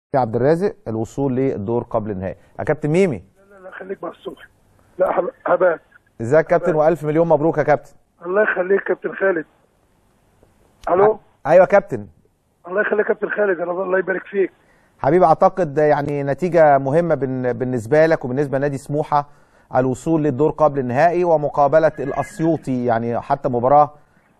عبد الرازق الوصول للدور قبل النهائي يا كابتن ميمي لا لا خليك بقى الصبح لا هب- هبات ازيك يا كابتن والف مليون مبروك يا كابتن الله يخليك كابتن خالد الو ايوه يا كابتن الله يخليك كابتن خالد انا الله يبارك فيك حبيبي اعتقد يعني نتيجه مهمه بن- بالنسبه لك وبالنسبه لنادي سموحه الوصول للدور قبل النهائي ومقابله الاسيوطي يعني حتى مباراه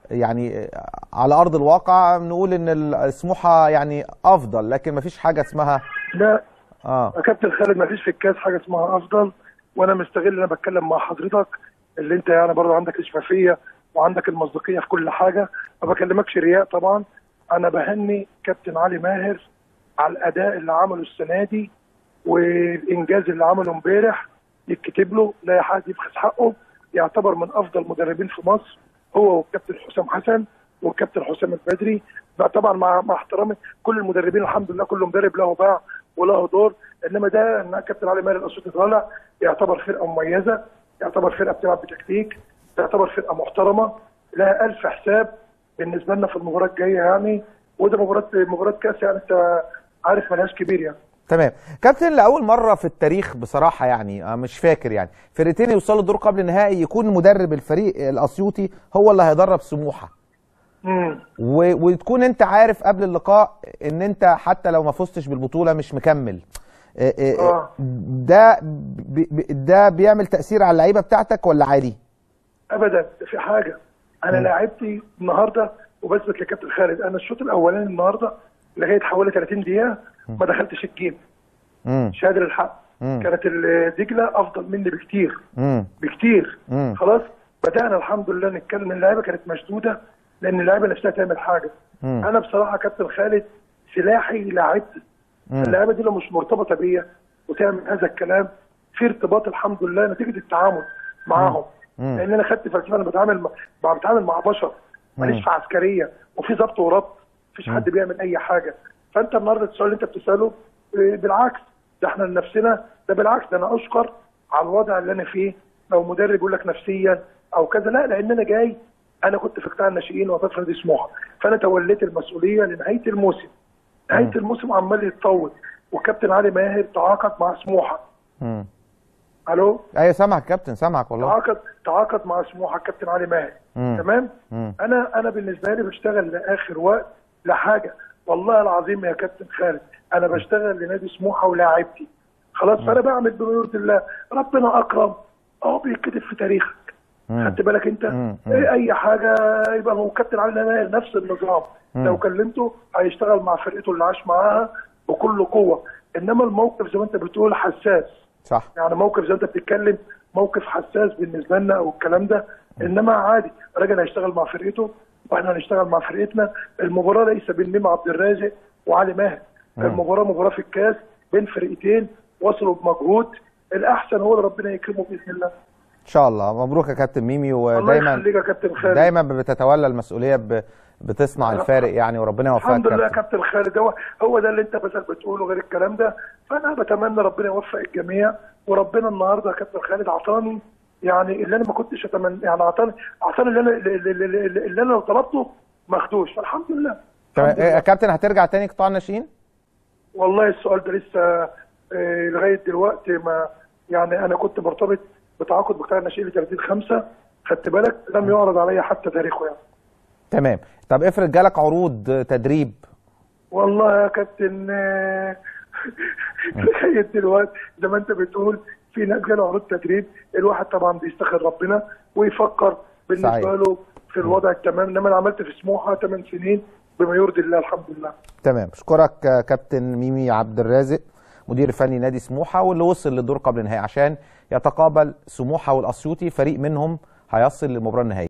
يعني على ارض الواقع نقول ان سموحه يعني افضل لكن مفيش حاجه اسمها لا اه يا كابتن خالد ما فيش في الكاس حاجه اسمها افضل وانا مستغل ان انا بتكلم مع حضرتك اللي انت يعني برضه عندك الشفافيه وعندك المصداقيه في كل حاجه ما بكلمكش رياء طبعا انا بهني كابتن علي ماهر على الاداء اللي عمله السنه دي والانجاز اللي عمله امبارح يتكتب له لا حد يبخس حقه يعتبر من افضل مدربين في مصر هو والكابتن حسام حسن والكابتن حسام البدري بقى طبعا مع مع احترامي كل المدربين الحمد لله كل مدرب له باع وله دور انما ده ان كابتن علي ماهر الاسيوطي طالع يعتبر فرقه مميزه يعتبر فرقه بتلعب بتكتيك تعتبر فرقه محترمه لها ألف حساب بالنسبه لنا في المباراه الجايه يعني وده مباراه مباراه كاس يعني انت عارف ملهاش كبير يعني تمام كابتن لاول مره في التاريخ بصراحه يعني أنا مش فاكر يعني فرقتين يوصلوا الدور قبل النهائي يكون مدرب الفريق الاسيوطي هو اللي هيدرب سموحه امم و... وتكون انت عارف قبل اللقاء ان انت حتى لو ما فزتش بالبطوله مش مكمل آه، آه، آه. ده ب... ب... ده بيعمل تاثير على اللعيبه بتاعتك ولا عادي ابدا ده في حاجه انا لعبتي النهارده وبثبت لكابتن خالد انا الشوط الاولاني النهارده لغايه حوالي 30 دقيقه ما دخلتش الجيم امم شهاده للحق مم. كانت ال- دجله افضل مني بكتير امم بكتير مم. خلاص بدانا الحمد لله نتكلم اللعيبه كانت مشدوده لان اللعيبه نفسها تعمل حاجه مم. انا بصراحه كابتن خالد سلاحي لاعبتي مم. اللعيبه دي لو مش مرتبطه بيا وتعمل هذا الكلام في ارتباط الحمد لله نتيجه التعامل معاهم مم. لان انا خدت فلسفه انا بتعامل مع بتعامل مع بشر ماليش في عسكريه وفي ضبط وربط مفيش حد بيعمل اي حاجه فانت النهارده السؤال اللي انت بتساله آه، بالعكس ده احنا لنفسنا ده بالعكس ده انا اشكر على الوضع اللي انا فيه لو مدرب يقول لك نفسيا او كذا لا لان انا جاي انا كنت في قطاع الناشئين وقطاع نادي سموحه فانا توليت المسؤوليه لنهايه الموسم نهايه الموسم عمال يتطور وكابتن علي ماهر تعاقد مع سموحه امم الو ايوه سامعك كابتن سامعك والله تعاقد تعاقد مع سموحه الكابتن علي ماهر مم. تمام مم. انا انا بالنسبه لي بشتغل لاخر وقت لحاجه والله العظيم يا كابتن خالد انا بشتغل لنادي سموحه ولاعبتي خلاص فانا بعمل بما يرضي الله ربنا اكرم اهو بيتكتب في تاريخك مم. خدت بالك انت مم. مم. إيه اي حاجه يبقى هو كابتن علي ماهر نفس النظام لو كلمته هيشتغل مع فرقته اللي عاش معاها بكل قوه انما الموقف زي ما انت بتقول حساس صح يعني موقف زي ما انت بتتكلم موقف حساس بالنسبه لنا او الكلام ده انما عادي الراجل هيشتغل مع فرقته واحنا هنشتغل مع فرقتنا المباراه ليس بين ميم عبد الرازق وعلي ماهر المباراه مباراه في الكاس بين فرقتين وصلوا بمجهود الاحسن هو اللي ربنا يكرمه باذن الله ان شاء الله مبروك يا كابتن ميمي الله ودايما يخليك يا كابتن خالد دايما بتتولى المسؤوليه ب... بتصنع الفارق يعني وربنا يوفقك الحمد لله يا كابتن كابتن خالد هو هو ده اللي انت مثلا بتقوله غير الكلام ده فانا بتمنى ربنا يوفق الجميع وربنا النهارده يا كابتن خالد عطاني يعني اللي انا ما كنتش اتمنى يعني عطاني عطاني اللي انا اللي, اللي, اللي, اللي انا لو طلبته ما اخدوش فالحمد لله تمام الحمد إيه يا لله. كابتن هترجع تاني قطاع الناشئين والله السؤال ده لسه آه، لغايه دلوقتي ما يعني انا كنت مرتبط بتعاقد بقطاع الناشئين ل 30 5 خدت بالك لم يعرض عليا حتى تاريخه يعني تمام طب افرض جالك عروض تدريب والله يا كابتن آه، لغايه دلوقتي زي ما انت بتقول في ناس جاله عروض تدريب الواحد طبعا بيستخر ربنا ويفكر بالنسبه صحيح. له في الوضع التمام انما انا عملت في سموحه 8 سنين بما يرضي الله الحمد لله تمام اشكرك آه، كابتن ميمي عبد الرازق مدير فني نادي سموحه واللي وصل للدور قبل النهائي عشان يتقابل سموحه والاسيوطي فريق منهم هيصل للمباراه النهائيه